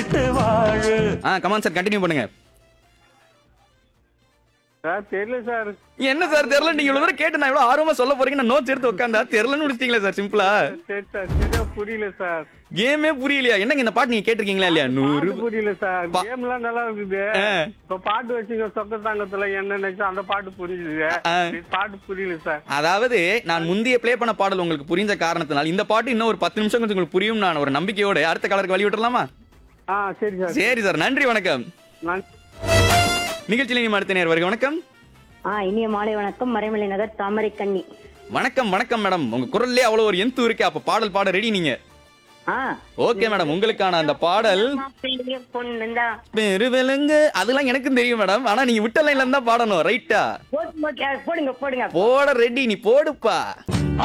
எடுத்து வாழு ஆ கமான் சார் கண்டினியூ பண்ணுங்க சார் தெரியல சார் என்ன சார் தெரியல நீங்க இவ்வளவு தூரம் கேட்டு நான் இவ்வளவு ஆர்வமா சொல்ல போறீங்க நான் நோட்ஸ் எடுத்து உட்காந்தா தெரியலன்னு முடிச்சிட்டீங்களா சார் சிம்பிளா சரி சார் சரியா புரியல சார் கேமே புரியலையா என்னங்க இந்த பாட்டு நீங்க கேட்டிருக்கீங்களா இல்லையா நூறு பாட்டு புரியல சார் பா- கேம் எல்லாம் நல்லா இருக்குது ஆ. இப்ப பாட்டு வச்சுங்க சொக்க தாங்கத்துல என்ன நினைச்சா அந்த பாட்டு புரியுது ஆ. இது பாட்டு புரியல சார் அதாவது நான் முந்தைய ப்ளே பண்ண பாடல் உங்களுக்கு புரிஞ்ச காரணத்தினால் இந்த பாட்டு இன்னும் ஒரு பத்து நிமிஷம் கொஞ்சம் உங்களுக்கு புரியும் நான் ஒரு நம்பிக்கையோட அடுத்த கலருக்கு வழி விட்டுறலாமா ஆ சரி சார் சரி சார் நன்றி வணக்கம் நான் நிகழ்ச்சியில் நீ அடுத்த நேர் வருக வணக்கம் ஆ இனிய மாலை வணக்கம் மறைமலை நகர் தாமரை கண்ணி வணக்கம் வணக்கம் மேடம் உங்க குரல்லே அவ்வளவு ஒரு எந்து இருக்கு அப்ப பாடல் பாட ரெடி நீங்க ஆ ஓகே மேடம் உங்களுக்கான அந்த பாடல் மாப்பிள்ளைய பொண்ணுந்தா பெருவிலங்கு அதெல்லாம் எனக்கும் தெரியும் மேடம் ஆனா நீங்க விட்ட லைன்ல இருந்தா பாடணும் ரைட்டா போட்டு போட்டு- போடுங்க போடுங்க போட ரெடி நீ போடுப்பா